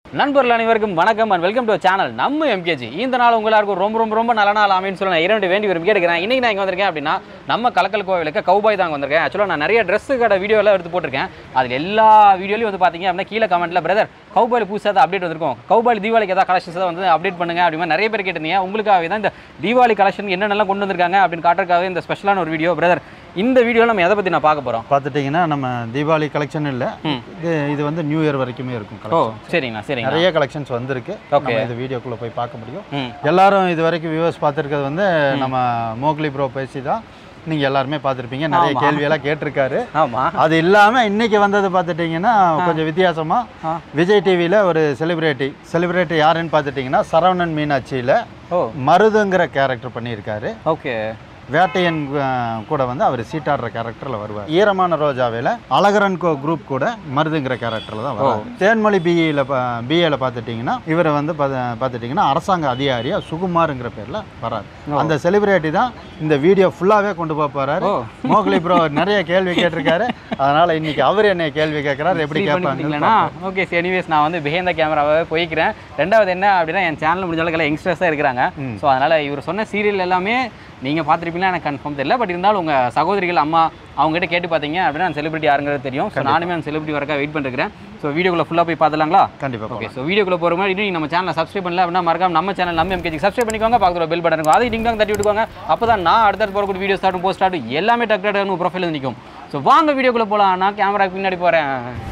நண்பர்கள் அனைவருக்கும் வணக்கம் அண்ட் வெல்கம் டு சேனல் நம்ம எம்கேஜி இந்த நாள் உங்க எல்லாருக்கும் ரொம்ப ரொம்ப ரொம்ப நல்ல நாள் அமைன்னு சொல்லி நான் இரண்டு வேண்டி விரும்பி கேட்கிறேன் இன்னைக்கு நான் இங்கே வந்திருக்கேன் அப்படின்னா நம்ம கலக்கல் கோவிலுக்கு கௌபாய் தாங்க வந்திருக்கேன் ஆக்சுவலாக நான் நிறைய ட்ரெஸ் கடை வீடியோ எல்லாம் எடுத்து போட்டிருக்கேன் அதில் எல்லா வீடியோலையும் வந்து பார்த்தீங்க அப்படின்னா கீழே கமெண்ட்ல பிரதர் கௌபாயில் புதுசாக தான் அப்டேட் வந்திருக்கும் கௌபாயில் தீபாவளிக்கு ஏதாவது கலெக்ஷன்ஸ் தான் வந்து அப்டேட் பண்ணுங்க அப்படின்னு நிறைய பேர் கேட்டிருந்தீங்க உங்களுக்காகவே தான் இந்த தீபாவளி கலெக்ஷன் என்னென்னலாம் கொண்டு வந்திருக்காங்க அப்படின்னு காட்டுறதுக்காகவே இந்த ஸ்பெஷலான ஒரு வீடியோ பிரதர் இந்த வீடியோவில் நம்ம எதை பற்றி நான் பார்க்க போகிறோம் பார்த்துட்டிங்கன்னா நம்ம தீபாவளி கலெக்ஷன் இல்லை ம். இது இது வந்து நியூ இயர் வரைக்குமே இருக்கும் ஓ collection. சரிங்கண்ணா சரிங்கண்ணா நிறைய கலெக்ஷன்ஸ் வந்திருக்கு Okay. நம்ம இந்த வீடியோக்குள்ளே போய் பார்க்க முடியும் ம் எல்லாரும் இது வரைக்கும் வியூவர்ஸ் பார்த்துருக்கிறது வந்து நம்ம மோக்லி ப்ரோ பேசி தான் நீங்கள் எல்லாருமே பார்த்துருப்பீங்க நிறைய ஆமா. கேள்வியெல்லாம் கேட்டிருக்காரு ஆமாம் அது இல்லாமல் இன்னைக்கு வந்தது பார்த்துட்டிங்கன்னா கொஞ்சம் வித்தியாசமாக ஆ. விஜய் டிவியில் ஒரு செலிபிரிட்டி செலிபிரிட்டி யாருன்னு பார்த்துட்டிங்கன்னா சரவணன் மீனாட்சியில் ஓ மருதுங்கிற கேரக்டர் பண்ணியிருக்காரு ஓகே வேட்டையன் அஹ், கூட வந்து அவர் சீட்டாடுற கேரக்டரில் வருவார் ஈரமான ரோஜாவில் அழகரன் கோ குரூப் கூட மருதுங்கிற கேரக்டரில் தான் வரும் தேன்மொழி பிஇயில் பிஏல பார்த்துட்டிங்கன்னா இவரை வந்து பார்த்து- பார்த்துட்டிங்கன்னா அரசாங்க அதிகாரியாக சுகுமாருங்கிற பேரில் வராரு அந்த செலிபிரிட்டி தான் இந்த வீடியோ ஃபுல்லாகவே கொண்டு போக போகிறாரு ஓ. மோக்லி ப்ரோ நிறைய கேள்வி கேட்டிருக்காரு அதனால் இன்னைக்கு அவர் என்னை கேள்வி கேட்குறாரு எப்படி கேட்பாங்கன்னு பண்ணிட்டீங்களா ஓகே எனிவேஸ் நான் வந்து பிஹைண்ட் த கேமராவே போய்க்கிறேன் ரெண்டாவது என்ன அப்படின்னா என் சேனல் முடிஞ்ச அளவுக்கு யங்ஸ்டர்ஸ் தான் இருக்கிறாங்க ஸோ அதனால் இவர் சொன்ன சீரியல் எல்லாமே நீங்கள் பார்த்துருப்பீங்களா எனக்கு கன்ஃபார்ம் தெரியல பட் இருந்தாலும் உங்கள் சகோதரிகள் அம்மா அவங்ககிட்ட கேட்டு பார்த்தீங்க அப்படின்னா அந்த செலிபிரிட்டி யாருங்கிறது தெரியும் ஸோ நானுமே அந்த செலிபிரிட்டி வரக்கா வெயிட் பண்ணிருக்கிறேன் ஸோ வீடியோக்குள்ள ஃபுல்லாக போய் பார்த்துலாங்களா கண்டிப்பாக ஓகே ஸோ வீடியோக்குள்ள போகிற மாதிரி இன்னும் நம்ம சேனலை சப்ஸ்கிரைப் பண்ணல அப்படின்னா மறக்காம நம்ம சேனல் நம்ம எம்கேஜி சப்ஸ்கிரைப் பண்ணிக்கோங்க பக்கத்தில் பெல் பட்டன் இருக்கும் அதை டிங் தட்டி விட்டுக்கோங்க அப்போ தான் நான் அடுத்தடுத்து போகக்கூடிய வீடியோ ஸ்டார்ட்டும் போஸ்ட் ஸ்டார்ட்டும் எல்லாமே டக்கு டக்குனு ப்ரொஃபைல் நிற்கும் ஸோ வாங்க வீடியோக்குள்ள போகலாம் நான் கேமரா பின்னாடி போகிறேன்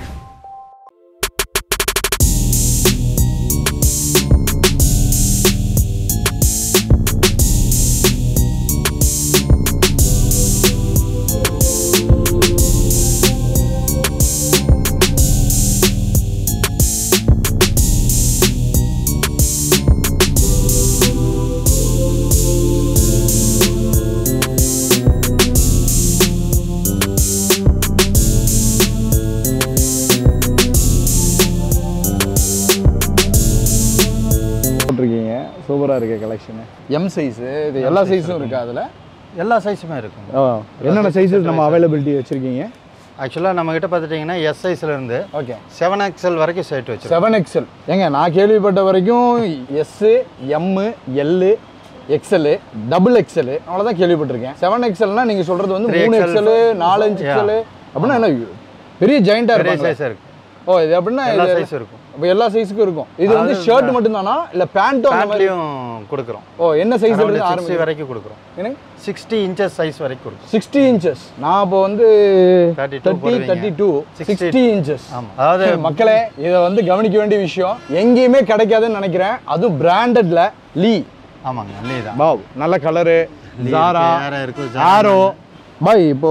போட்டிருக்கீங்க சூப்பராக இருக்குது கலெக்ஷனு எம் சைஸு இது எல்லா சைஸும் இருக்கா அதில் எல்லா சைஸுமே இருக்கும் என்னென்ன சைஸஸ் நம்ம அவைலபிலிட்டி வச்சுருக்கீங்க ஆக்சுவலாக நம்மக்கிட்ட பார்த்துட்டிங்கன்னா எஸ் சைஸ்லேருந்து ஓகே செவன் எக்ஸல் வரைக்கும் சேர்த்து வச்சிருக்கோம் செவன் எக்ஸல் ஏங்க நான் கேள்விப்பட்ட வரைக்கும் S M L XL double XL அவ்வளோதான் கேள்விப்பட்டிருக்கேன் செவன் எக்ஸல்னா நீங்கள் சொல்கிறது வந்து Three மூணு XL, எக்ஸலு நாலஞ்சு Yeah. எக்ஸலு அப்படின்னா என்ன பெரிய ஜாயிண்டாக பெரிய இருக்கும் சைஸ் இருக்கு ஓ இது அப்படின்னா எல்லா இது சைஸும் இருக்கும் இப்போ எல்லா சைஸுக்கும் இருக்கும் இது வந்து ஷர்ட் மட்டும்தானா இல்லை பேண்ட்டும் அந்த மாதிரி பேண்ட்லேயும் கொடுக்குறோம் ஓ என்ன சைஸ் இருந்து சிக்ஸ்டி ஆரம்பிச்சு வரைக்கும் கொடுக்குறோம் எனக்கு சிக்ஸ்டி இன்ச்சஸ் சைஸ் வரைக்கும் கொடுக்குறோம் சிக்ஸ்டி இன்ச்சஸ் நான் இப்போ வந்து 32 தேர்ட்டி போடுவீங்க. தேர்ட்டி டூ 60 சிக்ஸ்டி இன்ச்சஸ் ஆமாம் அதாவது மக்களே இதை வந்து கவனிக்க வேண்டிய விஷயம் எங்கேயுமே கிடைக்காதுன்னு நினைக்கிறேன் அதுவும் பிராண்டட்ல லீ ஆமாங்க இல்லையே தான் பாவ் நல்ல கலரு ஜாரா வேற இருக்கு ஆரோ பாய் இப்போ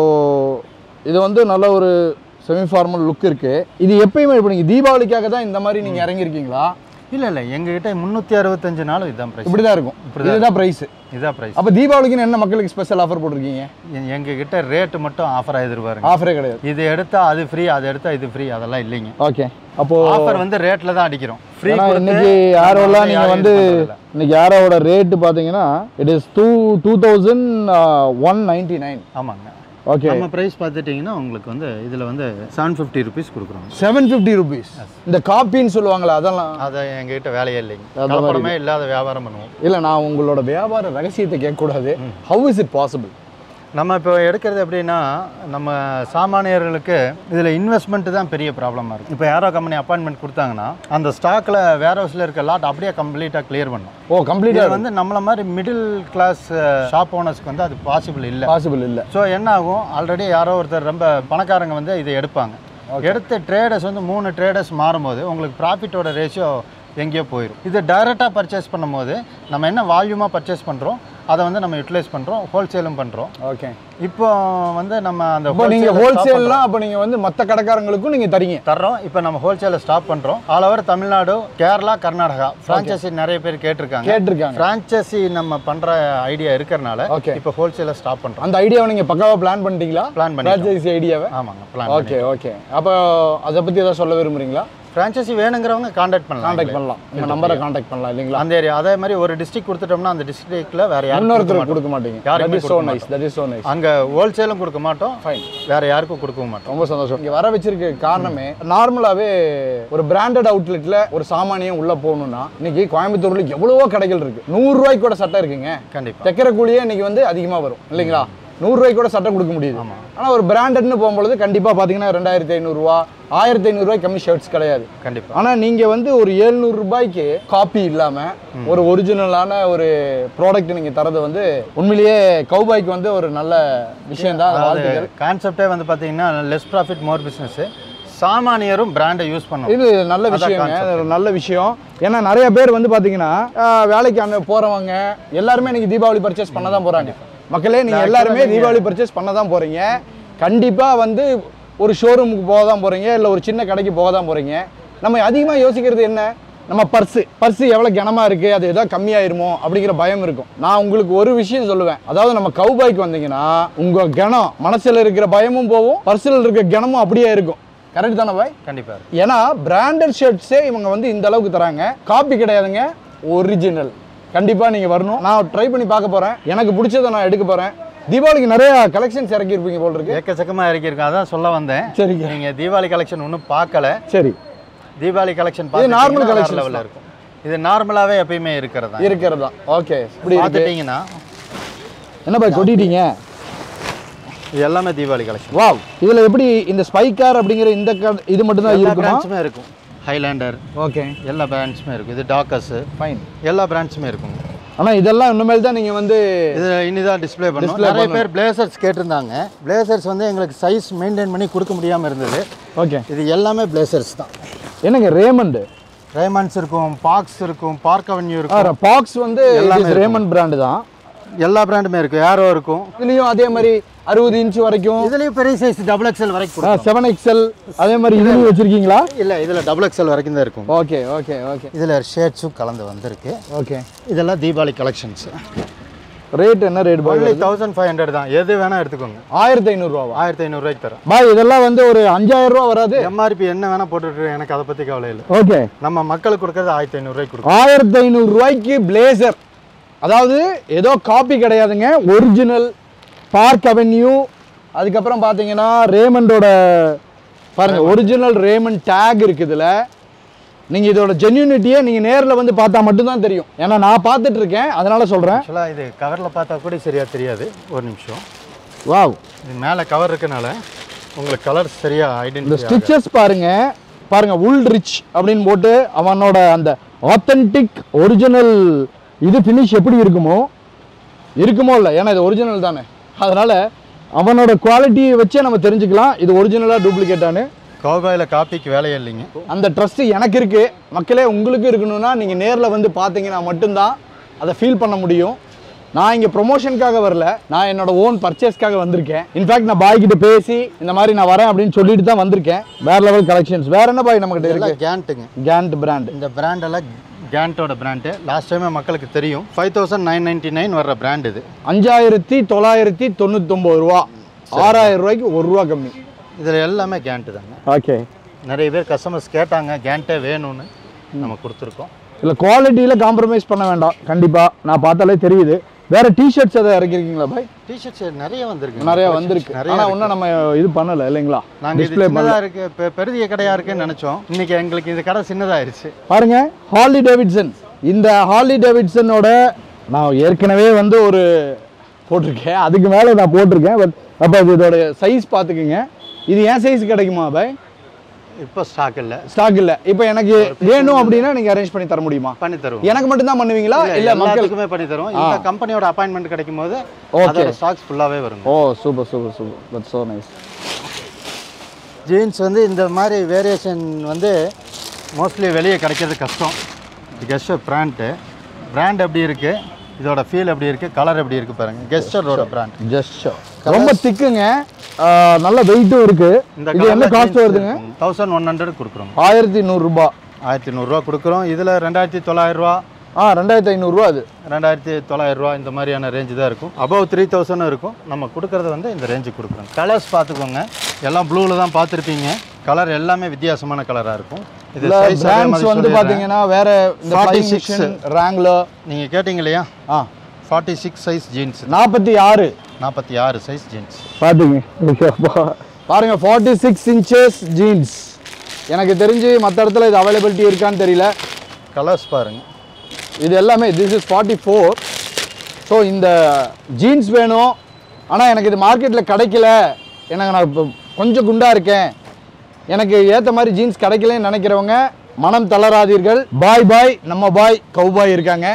இது வந்து நல்ல ஒரு செமி ஃபார்மல் லுக் இருக்கு இது எப்பயுமே இப்போ நீங்கள் தீபாவளிக்காக தான் இந்த மாதிரி நீங்கள் இறங்கியிருக்கீங்களா இல்லை இல்லை எங்ககிட்ட முந்நூற்றி அறுபத்தஞ்சு நாள் இதுதான் ப்ரைஸ் இப்படி தான் இருக்கும் இதுதான் ப்ரைஸ் இதுதான் ப்ரைஸ் அப்போ தீபாவளிக்குன்னு என்ன மக்களுக்கு ஸ்பெஷல் ஆஃபர் போட்டிருக்கீங்க எங்ககிட்ட ரேட்டு மட்டும் ஆஃபர் ஆகிருப்பாருங்க ஆஃபரே கிடையாது இது எடுத்தா அது ஃப்ரீ அது எடுத்தா இது ஃப்ரீ அதெல்லாம் இல்லைங்க ஓகே அப்போ ஆஃபர் வந்து ரேட்டில் தான் அடிக்கிறோம் ஃப்ரீ ஏன்னா இன்னைக்கு யாரோலாம் நீங்கள் வந்து இன்னைக்கு யாரோட ரேட்டு பார்த்தீங்கன்னா it is two two thousand one ninety nine ஆமாங்க ஓகே நம்ம ப்ரைஸ் பார்த்துட்டிங்கன்னா உங்களுக்கு வந்து இதில் வந்து செவன் ஃபிஃப்டி ருபீஸ் கொடுக்குறோம் செவன் ஃபிஃப்டி ருபீஸ் இந்த காப்பின்னு சொல்லுவாங்களா அதெல்லாம் அதை எங்ககிட்ட வேலையே இல்லைங்க அந்த மாதிரி கலப்படமே இல்லாத வியாபாரம் பண்ணுவோம் இல்லை நான் உங்களோட வியாபார ரகசியத்தை கேட்கக்கூடாது ஹவு இஸ் இட் பாசிபிள் நம்ம இப்போ எடுக்கிறது எப்படின்னா நம்ம சாமானியர்களுக்கு இதில் இன்வெஸ்ட்மெண்ட் தான் பெரிய ப்ராப்ளமாக இருக்குது இப்போ யாரோ கம்பெனி அப்பாயின்மெண்ட் கொடுத்தாங்கன்னா அந்த ஸ்டாக்கில் வேர் ஹவுஸில் இருக்க லாட் அப்படியே கம்ப்ளீட்டாக கிளியர் பண்ணும் ஓ இது கம்ப்ளீட்டாக வந்து நம்மள மாதிரி மிடில் கிளாஸ் ஷாப் ஓனர்ஸ்க்கு வந்து அது பாசிபிள் இல்லை பாசிபிள் இல்லை ஸோ என்ன ஆகும் ஆல்ரெடி யாரோ ஒருத்தர் ரொம்ப பணக்காரங்க வந்து இதை எடுப்பாங்க எடுத்த ட்ரேடர்ஸ் வந்து மூணு ட்ரேடர்ஸ் மாறும்போது உங்களுக்கு ப்ராஃபிட்டோட ரேஷியோ எங்கேயோ போயிடும் இது டைரெக்டாக பர்ச்சேஸ் பண்ணும்போது நம்ம என்ன வால்யூமாக பர்ச்சேஸ் பண்ணுறோம் அதை வந்து நம்ம யூட்டிலைஸ் பண்ணுறோம் ஹோல்சேலும் பண்ணுறோம் ஓகே இப்போ வந்து நம்ம அந்த இப்போ நீங்கள் wholesale-அ stop பண்றோம். ஹோல்சேல்லாம் அப்போ நீங்கள் வந்து மற்ற கடைக்காரங்களுக்கும் நீங்கள் தரீங்க தர்றோம் இப்போ நம்ம ஹோல்சேலை ஸ்டாப் பண்ணுறோம் all over Tamil Nadu Kerala Karnataka franchisee நிறைய பேர் கேட்டிருக்காங்க கேட்டிருக்காங்க ஃப்ரான்ச்சைசி நம்ம பண்ணுற ஐடியா இருக்கிறனால Okay. இப்போ ஹோல்சேலை ஸ்டாப் பண்ணுறோம் அந்த ஐடியாவை நீங்கள் பக்காவாக பிளான் பண்ணிட்டீங்களா பிளான் பண்ணி ஃப்ரான்ச்சைசி ஐடியாவை ஆமாங்க பிளான் ஓகே ஓகே அப்போ அதை பற்றி ஏதாவது சொல்ல விரும்புறீங்களா ஃப்ரான்ச்சைசி வேணுங்கிறவங்க காண்டாக்ட் பண்ணலாம் காண்டாக்ட் பண்ணலாம் உங்கள் நம்பரை காண்டாக்ட் பண்ணலாம் இல்லைங்களா அந்த ஏரியா அதே மாதிரி ஒரு டிஸ்ட்ரிக்ட் கொடுத்துட்டோம்னா அந்த டிஸ்ட்ரிக்ட்ல வேற யாரும் இன்னொருத்தருக்கு கொடுக்க மாட்டீங்க யாருக்குமே that is so nice that is so nice அங்க ஹோல்சேலும் கொடுக்க மாட்டோம் ஃபைன் வேற யாருக்கும் கொடுக்கவும் மாட்டோம் ரொம்ப சந்தோஷம் இங்க வர வச்சிருக்க காரணமே நார்மலாவே ஒரு பிராண்டட் அவுட்லெட்ல ஒரு சாமானியம் உள்ள போகணும்னா இன்னைக்கு கோயம்புத்தூர்ல எவ்வளவோ கடைகள் இருக்கு நூறு ரூபாய்க்கு கூட சட்டை இருக்குங்க கண்டிப்பா தைக்கிற கூலியே இன்னைக்கு வந்து அதிகமா வரும் இல்லைங்களா நூறு ரூபாய்க்கு கூட சட்டை கொடுக்க முடியுது ஆனா ஒரு பிராண்டட்னு போகும்பொழுது கண்டிப்பா பாத்தீங்கன்னா ரெண்டாயிரத்தி ஐநூறுரூவா ஆயிரத்தி ஐநூறுரூவாய் கம்மி ஷர்ட்ஸ் கிடையாது கண்டிப்பா ஆனா நீங்க வந்து ஒரு 700 ரூபாய்க்கு காப்பி இல்லாம ஒரு ஒரிஜினலான ஒரு ப்ராடக்ட் நீங்க தரது வந்து உண்மையிலேயே கௌபாய்க்கு வந்து ஒரு நல்ல விஷயம் தான் வாழ்த்துக்கள் கான்செப்டே வந்து பாத்தீங்கன்னா லெஸ் ப்ராஃபிட் மோர் பிசினஸ் சாமானியரும் பிராண்டை யூஸ் பண்ணுவோம் இது நல்ல விஷயங்க இது ஒரு நல்ல விஷயம் ஏன்னா நிறைய பேர் வந்து பாத்தீங்கன்னா ஆஹ், வேலைக்கு அனு போறவங்க எல்லாருமே இன்னைக்கு தீபாவளி பர்ச்சேஸ் பண்ண தான் போறாங்க மக்களே நீங்க எல்லாருமே தீபாவளி பர்ச்சேஸ் பண்ண தான் போறீங்க கண்டிப்பா வந்து ஒரு ஷோரூமுக்கு போக தான் போறீங்க இல்ல ஒரு சின்ன கடைக்கு போக தான் போறீங்க நம்ம அதிகமா யோசிக்கிறது என்ன நம்ம பர்ஸு பர்ஸு எவ்வளோ கனமா இருக்கு அது ஏதாவது கம்மியாயிருமோ அப்படிங்கிற பயம் இருக்கும் நான் உங்களுக்கு ஒரு விஷயம் சொல்லுவேன் அதாவது நம்ம கவுபாய்க்கு வந்தீங்கன்னா உங்க கணம் மனசுல இருக்கிற பயமும் போகும் பர்ஸில் இருக்கிற கனமும் அப்படியே இருக்கும் கரெக்ட் தானே பாய் கண்டிப்பா ஏன்னா பிராண்டட் ஷர்ட்ஸே இவங்க வந்து இந்த அளவுக்கு தராங்க காப்பி கிடையாதுங்க ஒரிஜினல் கண்டிப்பா நீங்க வரணும் நான் ட்ரை பண்ணி பார்க்க போறேன் எனக்கு பிடிச்சதை நான் எடுக்க போறேன் தீபாவளிக்கு நிறைய கலெக்ஷன்ஸ் இறக்கியிருப்பீங்க போல் இருக்கு ஏக்கச்சக்கமா இறக்கியிருக்கோம் அதான் சொல்ல வந்தேன் சரிங்க நீங்க தீபாவளி கலெக்ஷன் ஒன்றும் பார்க்கல சரி தீபாவளி கலெக்ஷன் normal collections லெவலில் இருக்கும் இது நார்மலாவே எப்பயுமே இருக்கிறது தான் இருக்கிறது தான் ஓகே இப்படி இருக்கு பார்த்துட்டீங்கன்னா என்ன பாய் கொட்டிட்டீங்க இது எல்லாமே தீபாவளி கலெக்ஷன் வாவ் இதுல எப்படி இந்த ஸ்பைக்கார் அப்படிங்கிற இந்த க- இது மட்டும் தான் எல்லா இருக்குமா பிராண்ட்ஸுமே இருக்கும் ஹைலாண்டர் ஓகே எல்லா பிராண்ட்ஸுமே இருக்கும் இது டாக்கஸ் ஃபைன் எல்லா பிராண்ட்ஸுமே இருக்கும் ஆனா இதெல்லாம் இனிமேல் தான் நீங்க வந்து இது இனிதான் டிஸ்ப்ளே பண்ணுவோம் Display நிறைய பண்ணணும். பேர் பிளேசர்ஸ் கேட்டிருந்தாங்க பிளேசர்ஸ் வந்து எங்களுக்கு சைஸ் மெயின்டைன் பண்ணி கொடுக்க முடியாமல் இருந்தது ஓகே இது எல்லாமே பிளேசர்ஸ் தான் என்னங்க ரேமண்ட் ரேமண்ட்ஸ் இருக்கும் பாக்ஸ் இருக்கும் பார்க் அவென்யூ இருக்கும் பாக்ஸ் வந்து எல்லாமே ரேமண்ட் பிராண்டு தான் எல்லா பிராண்டுமே இருக்கும் ஏரோ இருக்கும் இதுலயும் அதே மாதிரி அறுபது இன்ச் வரைக்கும் இதுலயும் பெரிய சைஸ் டபுள் எக்ஸ்எல் வரைக்கும் கொடுக்கும் செவன் எக்ஸ்எல் அதே மாதிரி இதுலயும் வச்சிருக்கீங்களா இல்ல இதுல டபுள் எக்ஸ்எல் வரைக்கும் தான் இருக்கும் ஓகே ஓகே ஓகே இதுல ஷேட்ஸும் கலந்து வந்திருக்கு ஓகே இதெல்லாம் தீபாவளி கலெக்ஷன்ஸ் ரேட் என்ன ரேட் பாய் ஒன்லி தௌசண்ட் ஃபைவ் ஹண்ட்ரட் தான் எது வேணா எடுத்துக்கோங்க ஆயிரத்தி ஐநூறுரூவா ஆயிரத்தி ஐநூறுரூவாய்க்கு தரோம் பாய் இதெல்லாம் வந்து ஒரு அஞ்சாயிரம் ரூபா வராது எம்ஆர்பி என்ன வேணா போட்டுட்டு எனக்கு அதை பத்தி கவலை இல்லை ஓகே நம்ம மக்களுக்கு கொடுக்கறது ஆயிரத்தி ஐநூறுரூவாய்க்கு கொடுக்கும் ஆயிரத்தி ஐநூறு ரூபாய்க்கு பிளேசர் அதாவது ஏதோ காப்பி கிடையாதுங்க ஒரிஜினல் பார்க் அவென்யூ அதுக்கப்புறம் பார்த்தீங்கன்னா ரேமண்டோட பாருங்க ஒரிஜினல் ரேமண்ட் டேக் இருக்குது இதுல நீங்கள் இதோட ஜென்யூனிட்டியை நீங்கள் நேரில் வந்து பார்த்தா மட்டும்தான் தெரியும் ஏன்னா நான் பார்த்துட்டு இருக்கேன் அதனால சொல்கிறேன் ஆக்சுவலாக இது கவரில் பார்த்தா கூட சரியா தெரியாது ஒரு நிமிஷம் வாவ் இது மேலே கவர் இருக்கனால உங்களுக்கு கலர் சரியா இந்த ஐடென்டிஃபை ஸ்டிச்சஸ் பாருங்க பாருங்க உல் ரிச் அப்படின்னு போட்டு அவனோட அந்த ஆத்தென்டிக் ஒரிஜினல் இது ஃபினிஷ் எப்படி இருக்குமோ இருக்குமோ இல்லை ஏன்னா இது ஒரிஜினல் தானே அதனால அவனோட குவாலிட்டியை வச்சே நம்ம தெரிஞ்சுக்கலாம் இது ஒரிஜினலாக டூப்ளிகேட்டானு கௌபாயில் காப்பிக்கு வேலையே இல்லைங்க அந்த ட்ரஸ்ட் எனக்கு இருக்கு மக்களே உங்களுக்கு இருக்கணும்னா நீங்கள் நேரில் வந்து பார்த்தீங்கன்னா மட்டும்தான் அதை ஃபீல் பண்ண முடியும் நான் இங்கே ப்ரொமோஷனுக்காக வரல நான் என்னோட ஓன் பர்ச்சேஸ்க்காக வந்திருக்கேன் இன்ஃபேக்ட் நான் பாய் கிட்ட பேசி இந்த மாதிரி நான் வரேன் அப்படின்னு சொல்லிட்டு தான் வந்திருக்கேன் வேற லெவல் கலெக்ஷன்ஸ் வேற என்ன பாய் நம்மகிட்ட இருக்கு இதெல்லாம் கேண்ட்டுங்க கேண்ட் பிராண்ட் இந்த பிராண்டெல்லாம் கேண்டோட பிராண்டு லாஸ்ட் டைமே மக்களுக்கு தெரியும் five thousand nine ninety nine வர்ற பிராண்ட் இது அஞ்சாயிரத்தி தொள்ளாயிரத்தி தொண்ணூத்தொம்பது ரூபா ஆறாயிரம் ரூபாய்க்கு ஒரு ரூபா கம்மி இதில் எல்லாமே கேண்ட்டு தாங்க ஓகே நிறைய பேர் கஸ்டமர்ஸ் கேட்டாங்க கேண்ட்டே வேணும்னு நம்ம கொடுத்துருக்கோம் இல்லை குவாலிட்டியில் காம்ப்ரமைஸ் பண்ண வேண்டாம் கண்டிப்பாக நான் பார்த்தாலே தெரியுது வேற டிஷர்ட்ஸ் எதாவது இறக்கிருக்கீங்களா பாய் டிஷர்ட்ஸ் நிறைய வந்திருக்கு நிறைய வந்திருக்கு நிறைய ஆனால் இன்னும் நம்ம இது பண்ணலை இல்லைங்களா நாங்கள் இது டிஸ்ப்ளே பண்ணல சின்னதாக இருக்கு பெ- பெரிய கடையாக இருக்குன்னு நினச்சோம் இன்னைக்கு எங்களுக்கு இந்த கடை சின்னதாயிருச்சு பாருங்க ஹார்லி டேவிட்சன் இந்த ஹார்லி டேவிட்சனோட நான் ஏற்கனவே வந்து ஒரு போட்டிருக்கேன் அதுக்கு மேலே நான் போட்டிருக்கேன் பட் அப்போ இதோட சைஸ் பார்த்துக்குங்க இது ஏன் சைஸ் கிடைக்குமா பாய் இப்போ ஸ்டாக் இல்லை ஸ்டாக் இல்லை இப்போ எனக்கு வேணும் அப்படின்னா நீங்கள் அரேஞ்ச் பண்ணி தர முடியுமா பண்ணி தருவோம் எனக்கு மட்டும் தான் பண்ணுவீங்களா இல்ல, இல்லை மக்கள் எல்லாத்துக்குமே பண்ணி தருவோம் இந்த கம்பெனியோட அப்பாயின்மெண்ட் கிடைக்கும் போது Okay. அதோட ஸ்டாக்ஸ் ஃபுல்லாகவே வருங்க oh super super super but so nice jeans வந்து இந்த மாதிரி வேரியேஷன் வந்து மோஸ்ட்லி வெளியே கிடைக்கிறது கஷ்டம் கெஸ்டர் பிராண்ட்டு பிராண்ட் எப்படி இருக்கு இதோட ஃபீல் எப்படி இருக்கு கலர் எப்படி இருக்கு பாருங்க கெஸ்டரோட பிராண்ட் ஜஸ்ட் ரொம்ப திக்குங்க நல்ல வெயிட்டும் இருக்கு இந்த இது என்ன காஸ்ட் வருதுங்க தௌசண்ட் ஒன் ஹண்ட்ரட் கொடுக்குறோம் ஆயிரத்தி நூறுரூபா ஆயிரத்தி நூறுரூவா கொடுக்குறோம் இதில் ரெண்டாயிரத்தி தொள்ளாயிரரூவா ஆ ரெண்டாயிரத்தி ஐநூறுரூவா அது ரெண்டாயிரத்தி தொள்ளாயிரரூவா இந்த மாதிரியான ரேஞ்சு தான் இருக்கும் அபவ் த்ரீ தௌசண்ட் இருக்கும் நம்ம கொடுக்கறது வந்து இந்த ரேஞ்சுக்கு கொடுக்குறோம் கலர்ஸ் பார்த்துக்கோங்க எல்லாம் ப்ளூவில் தான் பார்த்துருப்பீங்க கலர் எல்லாமே வித்தியாசமான கலராக இருக்கும் இது இல்ல size அதே பிராண்ட்ஸ் மாதிரி வந்து சொல்லிடுறேன். பாத்தீங்கன்னா வேற இந்த 46. 46 ரேங்க்லர் நீங்கள் கேட்டிங்க இல்லையா ஆ ஃபார்ட்டி சிக்ஸ் சைஸ் ஜீன்ஸ் நாற்பத்தி ஆறு நாற்பத்தி ஆறு சைஸ் ஜீன்ஸ் பாத்துங்க பாருங்க ஃபார்ட்டி சிக்ஸ் இன்ச்சஸ் ஜீன்ஸ் எனக்கு தெரிஞ்சு மற்ற இடத்துல இது அவைலபிலிட்டி இருக்கான்னு தெரியல கலர்ஸ் பாருங்க இது எல்லாமே this is forty four so இந்த ஜீன்ஸ் வேணும் ஆனால் எனக்கு இது மார்க்கெட்டில் கிடைக்கல எனக்கு நான் இப்போ கொஞ்சம் குண்டா இருக்கேன் எனக்கு ஏற்ற மாதிரி ஜீன்ஸ் கிடைக்கலன்னு நினைக்கிறவங்க மனம் தளராதீர்கள் பாய் பாய் நம்ம பாய் கவுபாய் இருக்காங்க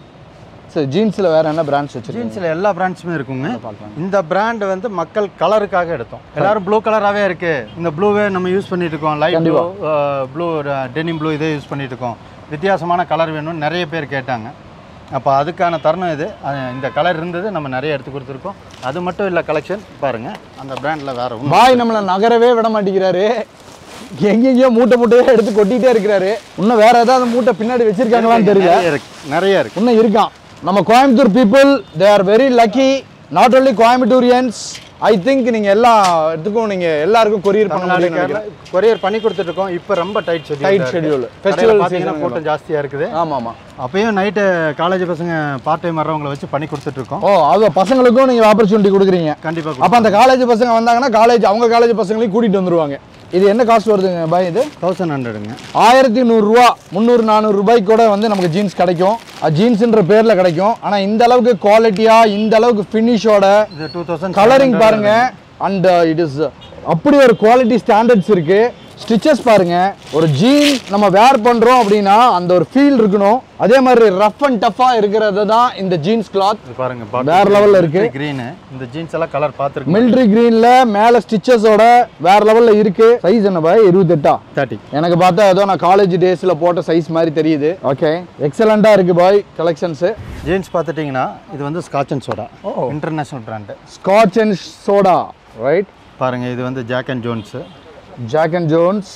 ஸோ ஜீன்ஸில் வேறு என்ன பிராண்ட்ஸ் வச்சுருக்கீங்க ஜீன்ஸில் எல்லா பிராண்ட்ஸுமே இருக்குங்க இந்த பிராண்ட் வந்து மக்கள் கலருக்காக எடுத்தோம் எல்லாரும் ப்ளூ கலராகவே இருக்கு இந்த ப்ளூவே நம்ம யூஸ் பண்ணிட்டு இருக்கோம் light blue blue denim blue இதே யூஸ் பண்ணிட்டு இருக்கோம் வித்தியாசமான கலர் வேணும்னு நிறைய பேர் கேட்டாங்க அப்போ அதுக்கான தருணம் இது அது இந்த கலர் இருந்தது நம்ம நிறைய எடுத்து கொடுத்துருக்கோம் அது மட்டும் இல்லை கலெக்ஷன் பாருங்க அந்த பிராண்டில் வேற ஒன்றும் பாய் நம்மளை நகரவே விட மாட்டேங்கிறாரு எங்கெங்கேயோ மூட்டை மூட்டையே எடுத்து கொட்டிட்டே இருக்கிறாரு இன்னும் வேற ஏதாவது மூட்டை பின்னாடி வச்சிருக்காங்களான்னு தெரியல நிறைய இருக்கு நிறைய இருக்கு இன்னும் இருக்கான் நம்ம Coimbatore people they are very lucky not only Coimbatoreans I think நீங்க எல்லா இடத்துக்கும் நீங்க எல்லாருக்கும் கொரியர் பண்ண தமிழ்நாடு முடியும் கேரளா கொரியர் பண்ணி கொடுத்துட்டு இருக்கோம் இப்போ ரொம்ப tight schedule tight schedule festival festival பார்த்தீங்கன்னா கூட்டம் ஜாஸ்தியாக இருக்குது ஆமா ஆமா அப்பயும் நைட்டு காலேஜ் பசங்க பார்ட் டைம் வர்றவங்களை வச்சு பண்ணி கொடுத்துட்டு இருக்கோம் ஓ அது பசங்களுக்கும் நீங்க ஆப்பர்ச்சுனிட்டி கொடுக்குறீங்க கண்டிப்பாக அப்ப அந்த காலேஜ் பசங்க வந்தாங்கன்னா காலேஜ் அவங்க காலேஜ் பசங்களையும் கூட்டிட்டு வந்துருவாங்க இது என்ன காஸ்ட் வருதுங்க பாய் இது தௌசண்ட் ஹண்ட்ரடுங்க ஆயிரத்தி நூறுரூவா முந்நூறு நானூறு ரூபாய்க்கு கூட வந்து நமக்கு ஜீன்ஸ் கிடைக்கும் ஜீன்ஸ்ன்ற பேர்ல கிடைக்கும் ஆனா இந்த அளவுக்கு குவாலிட்டியா இந்த அளவுக்கு ஃபினிஷோட இது டூ தௌசண்ட் கலரிங் பாருங்க அண்ட் இட் இஸ் அப்படி ஒரு குவாலிட்டி ஸ்டாண்டர்ட்ஸ் இருக்கு ஸ்டிச்சஸ் பாருங்க ஒரு ஜீன் நம்ம வேர் பண்றோம் அப்படின்னா அந்த ஒரு ஃபீல் இருக்கணும் அதே மாதிரி ரஃப் அண்ட் டஃபா இருக்கிறது தான் இந்த ஜீன்ஸ் கிளாத் இது பாருங்க வேற level-ல இருக்கு. கிரீன் இந்த ஜீன்ஸ் எல்லாம் கலர் பார்த்துருக்கு மிலிட்ரி கிரீன்ல மேல ஸ்டிச்சஸோட வேற லெவல்ல இருக்கு சைஸ் என்ன பாய் இருபத்தெட்டா தேர்ட்டி எனக்கு பார்த்தா ஏதோ நான் காலேஜ் டேஸ்ல போட்ட சைஸ் மாதிரி தெரியுது ஓகே எக்ஸலண்டா இருக்கு பாய் கலெக்ஷன்ஸ் ஜீன்ஸ் பார்த்துட்டிங்கன்னா இது வந்து Scotch and Soda international brand Scotch and Soda right பாருங்க இது வந்து Jack and Jones Jack and Jones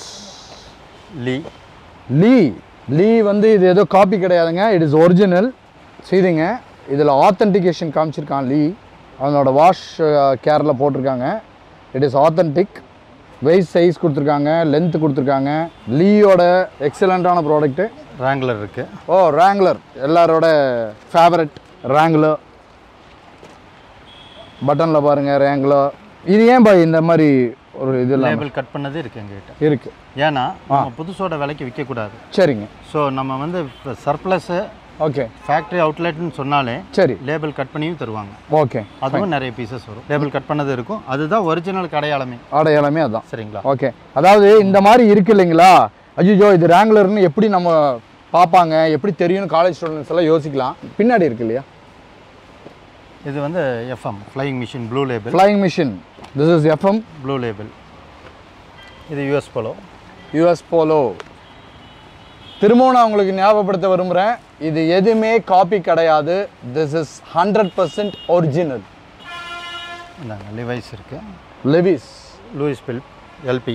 Lee Lee Lee வந்து இது ஏதோ காப்பி கிடையாதுங்க இட் இஸ் ஒரிஜினல் செய்துங்க இதில் ஆத்தென்டிகேஷன் காமிச்சிருக்கான் லீ அவனோட வாஷ் கேரில் போட்டிருக்காங்க it is authentic weight size கொடுத்துருக்காங்க லென்த் கொடுத்துருக்காங்க லீயோட எக்ஸலண்ட்டான ப்ராடக்ட்டு ரேங்குலர் இருக்கு ஓ ரேங்க்லர் எல்லாரோட ஃபேவரட் ரேங்க்லர் பட்டனில் பாருங்கள் ரேங்க்லர் இது ஏன் பாய் இந்த மாதிரி ஒரு இது இல்லாமல் லேபிள் கட் பண்ணது இருக்கு எங்ககிட்ட இருக்குது ஏன்னா நம்ம புதுசோட விலைக்கு விற்கக்கூடாது சரிங்க ஸோ நம்ம வந்து சர்ப்ளஸ்ஸு ஓகே ஃபேக்ட்ரி அவுட்லெட்னு சொன்னாலே சரி லேபிள் கட் பண்ணியும் தருவாங்க ஓகே அதுவும் நிறைய பீசஸ் வரும் லேபிள் கட் பண்ணது இருக்கும் அதுதான் ஒரிஜினல் அடையாளமே அடையாளமே அதான் சரிங்களா ஓகே அதாவது இந்த மாதிரி இருக்கு இல்லைங்களா ஐயோ இது ரேங்க்லர்னு எப்படி நம்ம பார்ப்பாங்க எப்படி தெரியும்னு காலேஜ் ஸ்டூடெண்ட்ஸ் எல்லாம் யோசிக்கலாம் பின்னாடி இருக்கு இல்லையா இது வந்து FM flying machine blue label flying machine this is FM blue label இது யூஎஸ் போலோ யூஎஸ் போலோ திரும்பவும் நான் உங்களுக்கு ஞாபகப்படுத்த விரும்புகிறேன் இது எதுவுமே காப்பி கிடையாது this is hundred percent original இந்தாங்க லிவைஸ் இருக்கு லெவிஸ் லூயிஸ் பில் எல்பி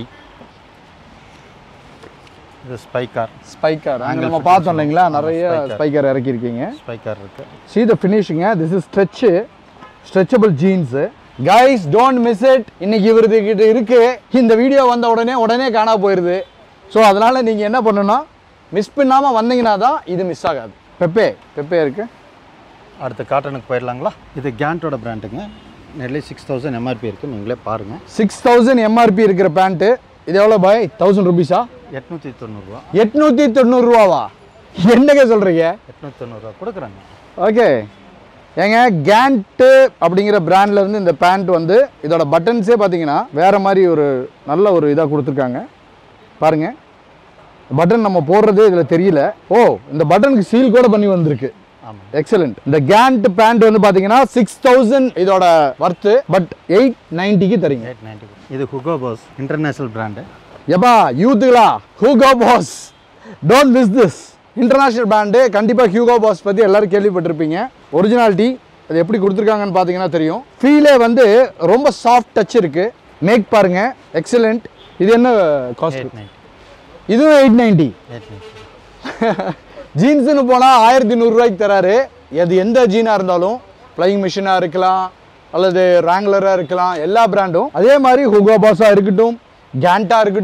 இது ஸ்பைக்கார் ஸ்பைக்கர் அங்கே Angle நம்ம fitting பார்த்தோம் இல்லைங்களா சொல்லுவோம். நிறைய ஆமா, spiker. ஸ்பைக்கர் இறக்கியிருக்கீங்க ஸ்பைக்கார் இருக்கு see the finishing this is stretch stretchable jeans guys don't miss it இன்னைக்கு இவரது கிட்ட இருக்கு இந்த வீடியோ வந்த உடனே உடனே காணா போயிருது ஸோ அதனால நீங்க என்ன பண்ணணும்னா மிஸ் பண்ணாம வந்தீங்கன்னா தான் இது மிஸ் ஆகாது பெப்பே பெப்பே இருக்கு அடுத்து காட்டனுக்கு போயிடலாங்களா இது கேண்டோட பிராண்டுங்க நெல்லி சிக்ஸ் தௌசண்ட் எம்ஆர்பி இருக்குது நீங்களே பாருங்கள் சிக்ஸ் தௌசண்ட் எம்ஆர்பி இருக்கிற பேண்ட்டு இது எவ்வளோ பாய் தௌசண்ட் ருபீஸா எட்நூற்றி தொண்ணூறுரூவா எட்நூத்தி தொண்ணூறுரூவாவா என்னங்க சொல்றீங்க எட்நூற்றி தொண்ணூறுரூவா கொடுக்குறாங்க ஓகே ஏங்க கேண்ட்டு அப்படிங்கிற பிராண்ட்ல இருந்து இந்த பேண்ட் வந்து இதோட பட்டன்ஸே பார்த்தீங்கன்னா வேற மாதிரி ஒரு நல்ல ஒரு இதாக கொடுத்துருக்காங்க பாருங்க பட்டன் நம்ம போடுறதே இதில் தெரியல ஓ இந்த பட்டனுக்கு சீல் கூட பண்ணி வந்திருக்கு ஆமாம் எக்ஸலண்ட் இந்த கேண்ட் பேண்ட் வந்து பார்த்தீங்கன்னா சிக்ஸ் தௌசண்ட் இதோட ஒர்த்து பட் எயிட் நைன்ட்டிக்கு தரீங்க எயிட் நைன்ட்டி இது ஹுகோ பாஸ் இன்டர்நேஷ்னல் பிராண்டு எப்பா யூத்துகளா Hugo Boss don't miss this international brand கண்டிப்பாக ஹியூகோ பாஸ் பற்றி எல்லாரும் கேள்விப்பட்டிருப்பீங்க ஒரிஜினாலிட்டி அது எப்படி கொடுத்துருக்காங்கன்னு பார்த்தீங்கன்னா தெரியும் ஃபீலே வந்து ரொம்ப சாஃப்ட் டச் இருக்கு மேக் பாருங்க எக்ஸலண்ட் இது என்ன காஸ்ட் எயிட் நைன்ட்டி இதுவும் எயிட் நைன்ட்டி எயிட் நைன்ட்டி ஜீன்ஸ்னு போனால் ஆயிரத்தி நூறுரூவாய்க்கு தராரு அது எந்த ஜீனாக இருந்தாலும் ஃப்ளைங் மிஷினாக இருக்கலாம் அல்லது ரேங்லராக இருக்கலாம் எல்லா பிராண்டும் அதே மாதிரி ஹுகோ பாஸாக இருக்கட்டும் கேண்டா இருக்கட்டும்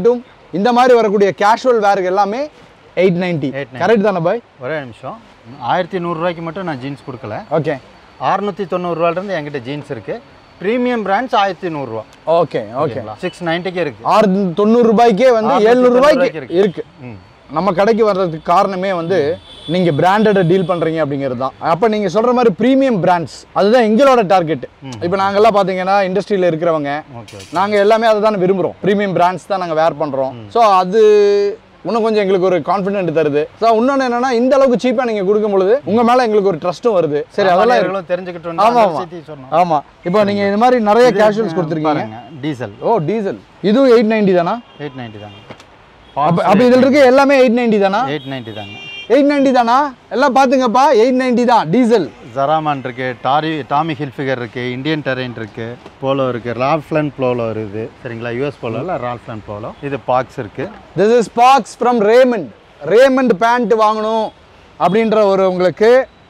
இந்த மாதிரி வரக்கூடிய கேஷுவல் வேருக்கு எல்லாமே எயிட் நைன்ட்டி 890. கரெக்ட் தானே பாய் ஒரே நிமிஷம் ஆயிரத்தி நூறுரூவாய்க்கு மட்டும் நான் ஜீன்ஸ் கொடுக்கல ஓகே அறுநூற்றி தொண்ணூறுரூவாலேருந்து என்கிட்ட ஜீன்ஸ் இருக்குது ப்ரீமியம் பிராண்ட்ஸ் ஆயிரத்தி நூறுரூவா ஓகே ஓகே சிக்ஸ் நைன்ட்டிக்கே இருக்குது ஆறு தொண்ணூறு ரூபாய்க்கே வந்து ஆறுநூத்தி எழுநூறு ரூபாய்க்கு தொண்ணூறு ரூபாய்க்கு இருக்கு ம் நம்ம கடைக்கு வர்றதுக்கு காரணமே வந்து நீங்க பிராண்டட டீல் பண்றீங்க அப்படிங்கிறது தான் அப்ப நீங்க சொல்ற மாதிரி ப்ரீமியம் பிராண்ட்ஸ் அதுதான் எங்களோட டார்கெட் இப்போ நாங்கெல்லாம் பாத்தீங்கன்னா இண்டஸ்ட்ரியில இருக்கிறவங்க ஓகே ஓகே நாங்க எல்லாமே அதை தான் விரும்புறோம் ப்ரீமியம் பிராண்ட்ஸ் தான் நாங்க வேர் பண்றோம் ஸோ அது இன்னும் கொஞ்சம் எங்களுக்கு ஒரு கான்ஃபிடென்ட் தருது ஸோ இன்னொன்று என்னன்னா இந்த அளவுக்கு சீப்பாக நீங்கள் கொடுக்கும் பொழுது உங்க மேல எங்களுக்கு ஒரு ட்ரஸ்ட்டும் வருது சரி அதெல்லாம் இருக்கு. சாமானியர்களும் தெரிஞ்சுக்கிட்டு ஆமா, வந்து ஆமா. சேர்த்து சொன்னோம் ஆமா இப்போ நீங்க இந்த மாதிரி நிறைய கேஷுவல்ஸ் கொடுத்துருக்கீங்க பாருங்க டீசல் ஓ டீசல் இதுவும் எயிட் நைன்டி தானா எயிட் நைன்ட்டி தாங்க அப்ப அப்ப இதில் இருக்க எல்லாமே எயிட் நைன்டி தானா எயிட் நைன்ட்டி தாங்க எயிட் நைன்டி தானா எல்லாம் பாத்துங்கப்பா எயிட் நைன்டி தான் டீசல் ஜராமான் இருக்கு டாரி டாமி ஹில்ஃபிகர் இருக்கு இந்தியன் டெரெயின் இருக்கு போலோ இருக்கு ரால்ஃப்லன் போலோ இருக்குது சரிங்களா யூஎஸ் போலோ இல்லை ரால்ஃப்லன் போலோ இது பாக்ஸ் இருக்கு this is box from Raymond Raymond pant வாங்கணும் அப்படின்ற ஒரு உங்களுக்கு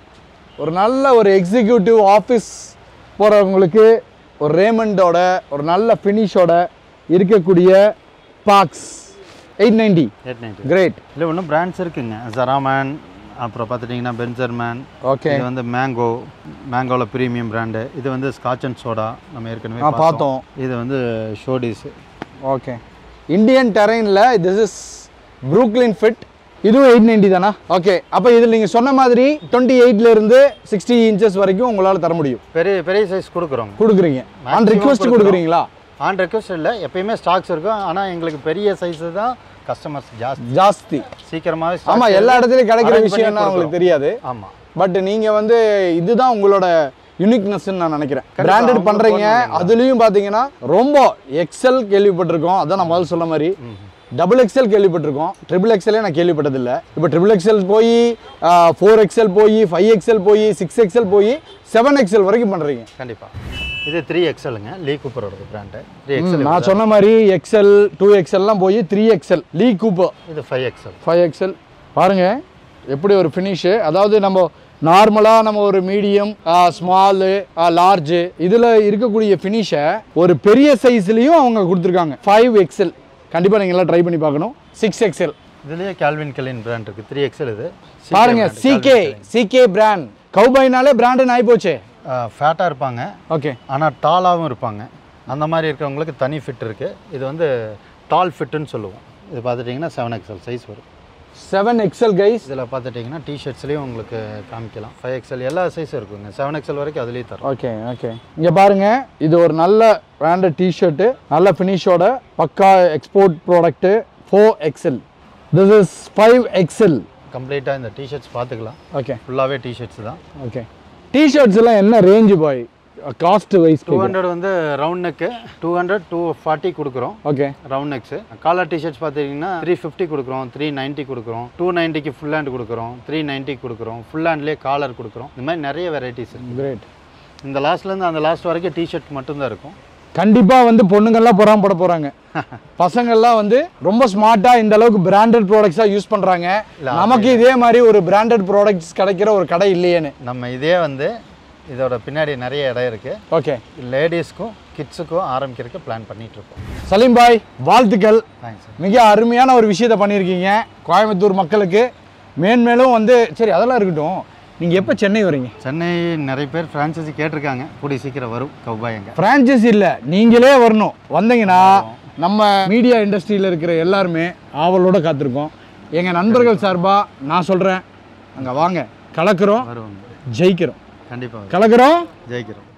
ஒரு நல்ல ஒரு எக்ஸிக்யூட்டிவ் ஆஃபீஸ் போகிறவங்களுக்கு ஒரு ரேமண்டோட ஒரு நல்ல ஃபினிஷோட இருக்கக்கூடிய box eight ninety eight ninety great இல்லை ஒன்றும் பிராண்ட்ஸ் இருக்குங்க ஜராமேன் அப்புறம் பார்த்துட்டிங்கன்னா பென்சர்மேன் ஓகே இது வந்து மேங்கோ மேங்கோவில் ப்ரீமியம் பிராண்டு இது வந்து ஸ்காட்ச் அண்ட் சோடா நம்ம ஏற்கனவே ஆ பார்த்தோம் இது வந்து ஷோடிஸ் ஓகே இந்தியன் டெரைனில் திஸ் இஸ் ப்ரூக்லின் ஃபிட் இதுவும் எயிட் நைன்டி தானா ஓகே அப்போ இதில் நீங்கள் சொன்ன மாதிரி டுவெண்ட்டி இருந்து சிக்ஸ்டி இன்ச்சஸ் வரைக்கும் உங்களால் தர முடியும் பெரிய பெரிய சைஸ் கொடுக்குறோங்க கொடுக்குறீங்க ஆன் Maximum ரிக்வெஸ்ட் கொடுக்குறோம். கொடுக்குறீங்களா ஆன் ரெக்வஸ்ட் இல்லை எப்பயுமே ஸ்டாக்ஸ் இருக்கும் ஆனால் எங்களுக்கு பெரிய சைஸு தான் கஸ்டமர்ஸ் ஜாஸ்தி ஜாஸ்தி சீக்கிரமாகவே ஆமா எல்லா இடத்துலயும் கிடைக்கிற arrange பண்ணி விஷயம்னா உங்களுக்கு தெரியாது ஆமாம் பட் நீங்க வந்து இதுதான் உங்களோட யூனிக்னஸ் நான் நினைக்கிறேன் பிராண்டட் அவங்க பண்றீங்க அதுலயும் பாத்தீங்கன்னா ரொம்ப எக்ஸல் கேள்விப்பட்டிருக்கோம் அதான் நான் முதல்ல சொன்ன மாதிரி டபுள் எக்ஸல் கேள்விப்பட்டிருக்கோம் ட்ரிபிள் எக்ஸலே நான் கேள்விப்பட்டதில்ல இப்போ ட்ரிபிள் எக்ஸல் போய் ஃபோர் எக்ஸல் போய் ஃபைவ் எக்ஸல் போய் சிக்ஸ் எக்ஸல் போய் செவன் எக்ஸல் வரைக்கும் பண்றீங்க கண்டிப்பாக இது த்ரீ எக்ஸலுங்க லீ கூப்பரோட பிராண்டு த்ரீ எக்ஸல் நான் சொன்ன மாதிரி எக்ஸல் டூ எக்ஸல்லாம் போய் த்ரீ எக்ஸல் லீ கூப்பர் இது ஃபைவ் எக்ஸல் ஃபைவ் எக்ஸல் பாருங்க எப்படி ஒரு ஃபினிஷு அதாவது நம்ம நார்மலாக நம்ம ஒரு மீடியம் ஸ்மாலு லார்ஜு இதில் இருக்கக்கூடிய ஃபினிஷை ஒரு பெரிய சைஸ்லேயும் அவங்க கொடுத்துருக்காங்க ஃபைவ் எக்ஸல் கண்டிப்பாக நீங்கள் எல்லாம் ட்ரை பண்ணி பார்க்கணும் சிக்ஸ் எக்ஸல் இதுலேயே கால்வின் கலின் பிராண்ட் இருக்குது த்ரீ எக்ஸல் இது பாருங்க சிகே சிகே பிராண்ட் கௌபாய்னாலே பிராண்டுன்னு ஆகி போச்சே ஃபேட்டாக இருப்பாங்க ஓகே ஆனால் டாலாகவும் இருப்பாங்க அந்த மாதிரி இருக்கிறவங்களுக்கு தனி ஃபிட் இருக்குது இது வந்து டால் ஃபிட்டுன்னு சொல்லுவோம் இது பார்த்துட்டிங்கன்னா செவன் எக்ஸல் சைஸ் வரும் செவன் எக்ஸல் கைஸ் இதில் பார்த்துட்டிங்கன்னா டிஷர்ட்ஸ்லேயும் உங்களுக்கு காமிக்கலாம் ஃபைவ் எக்ஸல் எல்லா சைஸும் இருக்குங்க செவன் எக்ஸல் வரைக்கும் அதுலேயும் தரும் ஓகே ஓகே இங்கே பாருங்க இது ஒரு நல்ல பிராண்டட் டிஷர்ட்டு நல்ல ஃபினிஷோட பக்கா export product four XL this is five XL கம்ப்ளீட்டாக இந்த டிஷர்ட்ஸ் பார்த்துக்கலாம் ஓகே ஃபுல்லாகவே டிஷர்ட்ஸ் தான் ஓகே டிஷர்ட்ஸ் எல்லாம் என்ன ரேஞ்சு பாய் காஸ்ட் வைஸ் டூ ஹண்ட்ரட் வந்து round neck two hundred two forty கொடுக்குறோம் okay round necks collar T-shirts பார்த்தீங்கன்னா த்ரீ ஃபிஃப்டி கொடுக்குறோம் த்ரீ நைன்ட்டி கொடுக்குறோம் டூ நைன்ட்டிக்கு ஃபுல் ஹேண்ட் கொடுக்குறோம் த்ரீ நைன்ட்டி கொடுக்குறோம் ஃபுல் ஹேண்ட்லேயே காலர் கொடுக்குறோம் இந்த மாதிரி நிறைய வெரைட்டிஸ் இருக்குது கிரேட் இந்த லாஸ்ட்லேருந்து அந்த லாஸ்ட் வரைக்கும் டிஷர்ட் மட்டும்தான் இருக்கும் கண்டிப்பாக வந்து பொண்ணுங்கள்லாம் பொறாமப்பட போகிறாங்க பசங்கள்லாம் வந்து ரொம்ப ஸ்மார்ட்டாக இந்த அளவுக்கு பிராண்டட் ப்ராடக்ட்ஸாக யூஸ் பண்ணுறாங்க நமக்கு இதே மாதிரி ஒரு பிராண்டட் ப்ராடக்ட்ஸ் கிடைக்கிற ஒரு கடை இல்லையேன்னு நம்ம இதே வந்து இதோட பின்னாடி நிறைய இடம் இருக்குது ஓகே லேடிஸ்க்கும் கிட்ஸுக்கும் ஆரம்பிக்கிறதுக்கு பிளான் பண்ணிட்டு இருக்கோம் சலீம் பாய் வாழ்த்துக்கள் தேங்க்ஸ் மிக அருமையான ஒரு விஷயத்தை பண்ணியிருக்கீங்க கோயம்புத்தூர் மக்களுக்கு மேன்மேலும் வந்து சரி அதெல்லாம் இருக்கட்டும் நீங்கள் எப்போ சென்னை வரீங்க சென்னை நிறைய பேர் ஃப்ரான்ச்சைசி கேட்டிருக்காங்க கூடி சீக்கிரம் வரும் கவ்பாயங்க ஃப்ரான்ச்சைஸ் இல்லை நீங்களே வரணும் வந்தீங்கன்னா நம்ம மீடியா இண்டஸ்ட்ரியில் இருக்கிற எல்லாருமே ஆவலோட காத்திருக்கோம் எங்கள் நண்பர்கள் சார்பாக நான் சொல்கிறேன் அங்கே வாங்க கலக்கிறோம் வருவாங்க ஜெயிக்கிறோம் கண்டிப்பாக கலக்கிறோம் ஜெயிக்கிறோம்